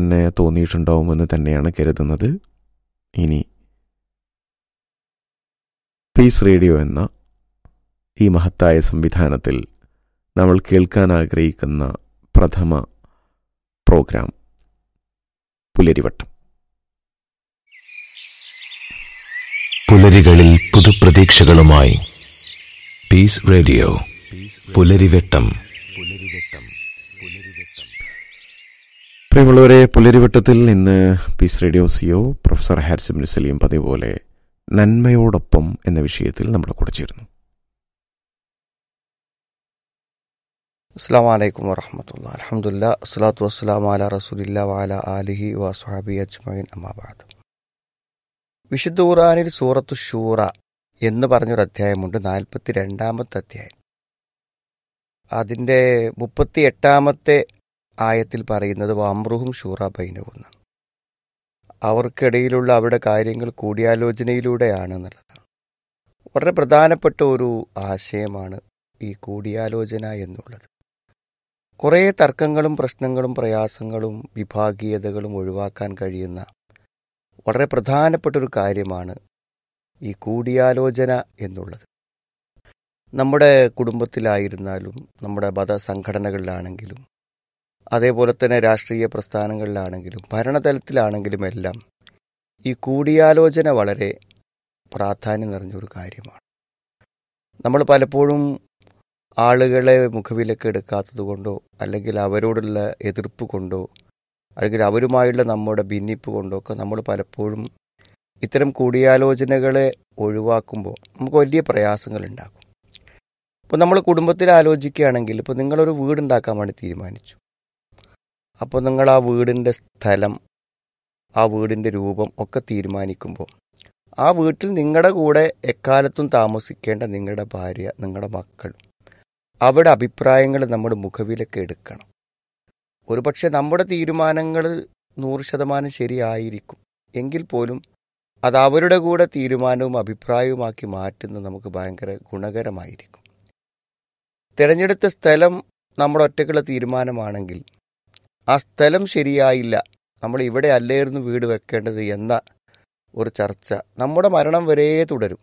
തന്നെ തോന്നിയിട്ടുണ്ടാവുമെന്ന് തന്നെയാണ് കരുതുന്നത് ഇനി പീസ് റേഡിയോ എന്ന ഈ മഹത്തായ സംവിധാനത്തിൽ നമ്മൾ കേൾക്കാൻ ആഗ്രഹിക്കുന്ന പ്രഥമ പ്രോഗ്രാം പുലരിവട്ടം പുലരികളിൽ പുതുപ്രതീക്ഷകളുമായി പീസ് റേഡിയോ പുലരിവെട്ടം പ്രിയമുള്ളവരെ പുലരിവട്ടത്തിൽ ഇന്ന് പീസ് റേഡിയോ സിഒ പ്രൊഫസർ ഹാരിസിം സലീം പതിവ് പോലെ നന്മയോടൊപ്പം എന്ന വിഷയത്തിൽ നമ്മുടെ കൂടെ ചേരുന്നു അസ്സാം വലൈക്കും വറഹമത്തുള്ള അലഹമുല്ല അസ്സലാത്തു വസ്സലാം അല റസൂലില്ല വാല ആലിഹി വസ്ഹാബി അജ്മൈൻ അമ്മാബാദ് വിശുദ്ധ ഖുറാനിൽ സൂറത്തു ഷൂറ എന്ന് പറഞ്ഞൊരു അധ്യായമുണ്ട് നാൽപ്പത്തി രണ്ടാമത്തെ അധ്യായം അതിൻ്റെ മുപ്പത്തി എട്ടാമത്തെ ആയത്തിൽ പറയുന്നത് വാമ്രുഹും ഷൂറ ബൈനവും അവർക്കിടയിലുള്ള അവരുടെ കാര്യങ്ങൾ കൂടിയാലോചനയിലൂടെയാണ് എന്നുള്ളതാണ് വളരെ പ്രധാനപ്പെട്ട ഒരു ആശയമാണ് ഈ കൂടിയാലോചന എന്നുള്ളത് കുറേ തർക്കങ്ങളും പ്രശ്നങ്ങളും പ്രയാസങ്ങളും വിഭാഗീയതകളും ഒഴിവാക്കാൻ കഴിയുന്ന വളരെ പ്രധാനപ്പെട്ട ഒരു കാര്യമാണ് ഈ കൂടിയാലോചന എന്നുള്ളത് നമ്മുടെ കുടുംബത്തിലായിരുന്നാലും നമ്മുടെ മതസംഘടനകളിലാണെങ്കിലും അതേപോലെ തന്നെ രാഷ്ട്രീയ പ്രസ്ഥാനങ്ങളിലാണെങ്കിലും ഭരണതലത്തിലാണെങ്കിലും എല്ലാം ഈ കൂടിയാലോചന വളരെ പ്രാധാന്യം നിറഞ്ഞൊരു കാര്യമാണ് നമ്മൾ പലപ്പോഴും ആളുകളെ മുഖവിലക്ക് എടുക്കാത്തത് കൊണ്ടോ അല്ലെങ്കിൽ അവരോടുള്ള എതിർപ്പ് കൊണ്ടോ അല്ലെങ്കിൽ അവരുമായുള്ള നമ്മുടെ ഭിന്നിപ്പ് കൊണ്ടോ ഒക്കെ നമ്മൾ പലപ്പോഴും ഇത്തരം കൂടിയാലോചനകളെ ഒഴിവാക്കുമ്പോൾ നമുക്ക് വലിയ പ്രയാസങ്ങൾ ഉണ്ടാക്കും ഇപ്പോൾ നമ്മൾ കുടുംബത്തിൽ ആലോചിക്കുകയാണെങ്കിൽ ഇപ്പോൾ നിങ്ങളൊരു വീടുണ്ടാക്കാൻ വേണ്ടി തീരുമാനിച്ചു അപ്പോൾ നിങ്ങൾ ആ വീടിൻ്റെ സ്ഥലം ആ വീടിൻ്റെ രൂപം ഒക്കെ തീരുമാനിക്കുമ്പോൾ ആ വീട്ടിൽ നിങ്ങളുടെ കൂടെ എക്കാലത്തും താമസിക്കേണ്ട നിങ്ങളുടെ ഭാര്യ നിങ്ങളുടെ മക്കൾ അവരുടെ അഭിപ്രായങ്ങൾ നമ്മൾ മുഖവിലക്ക് എടുക്കണം ഒരുപക്ഷെ നമ്മുടെ തീരുമാനങ്ങൾ നൂറ് ശതമാനം ശരിയായിരിക്കും എങ്കിൽ പോലും അത് അവരുടെ കൂടെ തീരുമാനവും അഭിപ്രായവുമാക്കി മാറ്റുന്നത് നമുക്ക് ഭയങ്കര ഗുണകരമായിരിക്കും തിരഞ്ഞെടുത്ത സ്ഥലം നമ്മുടെ ഒറ്റക്കുള്ള തീരുമാനമാണെങ്കിൽ ആ സ്ഥലം ശരിയായില്ല നമ്മൾ ഇവിടെ അല്ലായിരുന്നു വീട് വെക്കേണ്ടത് എന്ന ഒരു ചർച്ച നമ്മുടെ മരണം വരെ തുടരും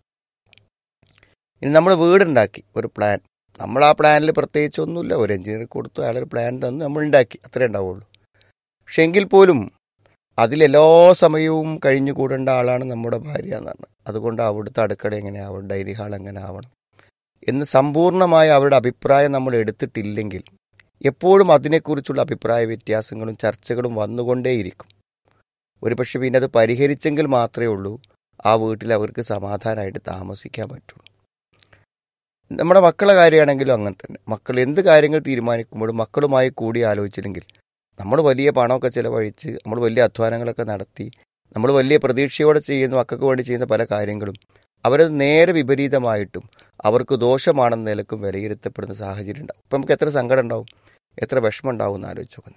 ഇനി നമ്മൾ വീടുണ്ടാക്കി ഒരു പ്ലാൻ നമ്മൾ ആ പ്ലാനിൽ പ്രത്യേകിച്ച് ഒന്നുമില്ല ഒരു എഞ്ചിനീയർ കൊടുത്തു അയാളൊരു പ്ലാൻ തന്നു നമ്മൾ ഉണ്ടാക്കി അത്രേ ഉണ്ടാവുള്ളൂ പക്ഷെ എങ്കിൽ പോലും അതിലെല്ലാ സമയവും കഴിഞ്ഞുകൂടേണ്ട ആളാണ് നമ്മുടെ ഭാര്യ എന്നാണ് അതുകൊണ്ട് അവിടുത്തെ അടുക്കള എങ്ങനെ ആവണം ഡൈനിങ് ഹാൾ എങ്ങനെ ആവണം എന്ന് സമ്പൂർണ്ണമായ അവരുടെ അഭിപ്രായം നമ്മൾ എടുത്തിട്ടില്ലെങ്കിൽ എപ്പോഴും അതിനെക്കുറിച്ചുള്ള അഭിപ്രായ വ്യത്യാസങ്ങളും ചർച്ചകളും വന്നുകൊണ്ടേയിരിക്കും ഒരുപക്ഷെ പിന്നെ അത് പരിഹരിച്ചെങ്കിൽ മാത്രമേ ഉള്ളൂ ആ വീട്ടിൽ അവർക്ക് സമാധാനമായിട്ട് താമസിക്കാൻ പറ്റുള്ളൂ നമ്മുടെ മക്കളെ കാര്യമാണെങ്കിലും അങ്ങനെ തന്നെ മക്കൾ എന്ത് കാര്യങ്ങൾ തീരുമാനിക്കുമ്പോഴും മക്കളുമായി കൂടി ആലോചിച്ചില്ലെങ്കിൽ നമ്മൾ വലിയ പണമൊക്കെ ചിലവഴിച്ച് നമ്മൾ വലിയ അധ്വാനങ്ങളൊക്കെ നടത്തി നമ്മൾ വലിയ പ്രതീക്ഷയോടെ ചെയ്യുന്ന മക്കൾക്ക് വേണ്ടി ചെയ്യുന്ന പല കാര്യങ്ങളും അവരത് നേരെ വിപരീതമായിട്ടും അവർക്ക് ദോഷമാണെന്ന നിലക്കും വിലയിരുത്തപ്പെടുന്ന സാഹചര്യം ഉണ്ടാവും ഇപ്പം നമുക്ക് എത്ര സങ്കടം ഉണ്ടാവും എത്ര വിഷമം ഉണ്ടാവും എന്ന് ആലോചിച്ച് നോക്കുന്നത്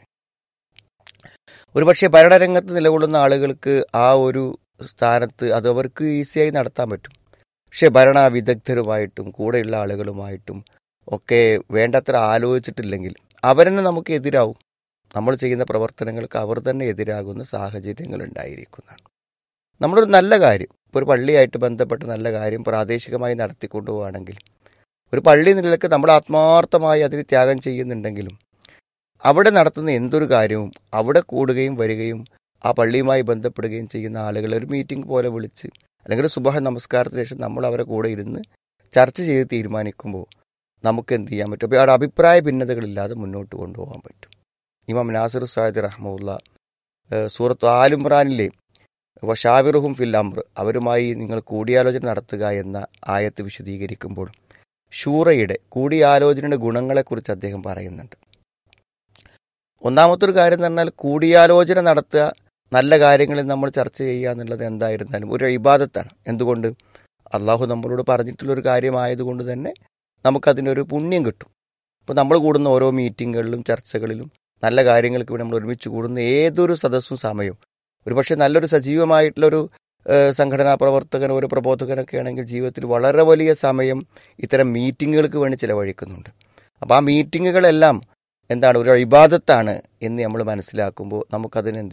ഒരുപക്ഷെ ഭരണരംഗത്ത് നിലകൊള്ളുന്ന ആളുകൾക്ക് ആ ഒരു സ്ഥാനത്ത് അത് അവർക്ക് ഈസിയായി നടത്താൻ പറ്റും പക്ഷെ ഭരണ വിദഗ്ധരുമായിട്ടും കൂടെയുള്ള ആളുകളുമായിട്ടും ഒക്കെ വേണ്ടത്ര ആലോചിച്ചിട്ടില്ലെങ്കിൽ അവരെന്നെ നമുക്ക് എതിരാവും നമ്മൾ ചെയ്യുന്ന പ്രവർത്തനങ്ങൾക്ക് അവർ തന്നെ എതിരാകുന്ന സാഹചര്യങ്ങൾ ഉണ്ടായിരിക്കുന്നതാണ് നമ്മളൊരു നല്ല കാര്യം ഇപ്പോൾ ഒരു പള്ളിയായിട്ട് ബന്ധപ്പെട്ട നല്ല കാര്യം പ്രാദേശികമായി നടത്തിക്കൊണ്ടുപോവുകയാണെങ്കിൽ ഒരു പള്ളി നിലക്ക് നമ്മൾ ആത്മാർത്ഥമായി അതിന് ത്യാഗം ചെയ്യുന്നുണ്ടെങ്കിലും അവിടെ നടത്തുന്ന എന്തൊരു കാര്യവും അവിടെ കൂടുകയും വരികയും ആ പള്ളിയുമായി ബന്ധപ്പെടുകയും ചെയ്യുന്ന ആളുകളെ ഒരു മീറ്റിംഗ് പോലെ വിളിച്ച് അല്ലെങ്കിൽ സുബഹ നമസ്കാരത്തിന് ശേഷം നമ്മൾ അവരെ കൂടെ ഇരുന്ന് ചർച്ച ചെയ്ത് തീരുമാനിക്കുമ്പോൾ നമുക്ക് എന്ത് ചെയ്യാൻ പറ്റും അപ്പോൾ അവിടെ അഭിപ്രായ ഭിന്നതകളില്ലാതെ മുന്നോട്ട് കൊണ്ടുപോകാൻ പറ്റും ഇമാം നാസിർ സാഹിദ് റഹ്മുല്ല സൂറത്ത് ആലുംറാനിലെ വഷാവിറുഹും ഫിൽ അമ്ര അവരുമായി നിങ്ങൾ കൂടിയാലോചന നടത്തുക എന്ന ആയത്ത് വിശദീകരിക്കുമ്പോൾ ഷൂറയുടെ കൂടിയാലോചനയുടെ ഗുണങ്ങളെക്കുറിച്ച് അദ്ദേഹം പറയുന്നുണ്ട് ഒന്നാമത്തെ ഒരു കാര്യം എന്ന് പറഞ്ഞാൽ കൂടിയാലോചന നടത്തുക നല്ല കാര്യങ്ങളിൽ നമ്മൾ ചർച്ച ചെയ്യുക എന്നുള്ളത് എന്തായിരുന്നാലും ഒരു ഇബാദത്താണ് എന്തുകൊണ്ട് അള്ളാഹു നമ്മളോട് പറഞ്ഞിട്ടുള്ളൊരു കാര്യമായതുകൊണ്ട് തന്നെ നമുക്കതിനൊരു പുണ്യം കിട്ടും ഇപ്പോൾ നമ്മൾ കൂടുന്ന ഓരോ മീറ്റിങ്ങുകളിലും ചർച്ചകളിലും നല്ല കാര്യങ്ങൾക്ക് വേണ്ടി നമ്മൾ ഒരുമിച്ച് കൂടുന്ന ഏതൊരു സദസ്സും സമയവും ഒരുപക്ഷെ നല്ലൊരു സജീവമായിട്ടുള്ളൊരു സംഘടനാ പ്രവർത്തകൻ ഒരു പ്രബോധകനൊക്കെ ആണെങ്കിൽ ജീവിതത്തിൽ വളരെ വലിയ സമയം ഇത്തരം മീറ്റിങ്ങുകൾക്ക് വേണ്ടി ചിലവഴിക്കുന്നുണ്ട് അപ്പോൾ ആ മീറ്റിങ്ങുകളെല്ലാം എന്താണ് ഒരു ഇബാദത്താണ് എന്ന് നമ്മൾ മനസ്സിലാക്കുമ്പോൾ നമുക്കതിന് എന്ത്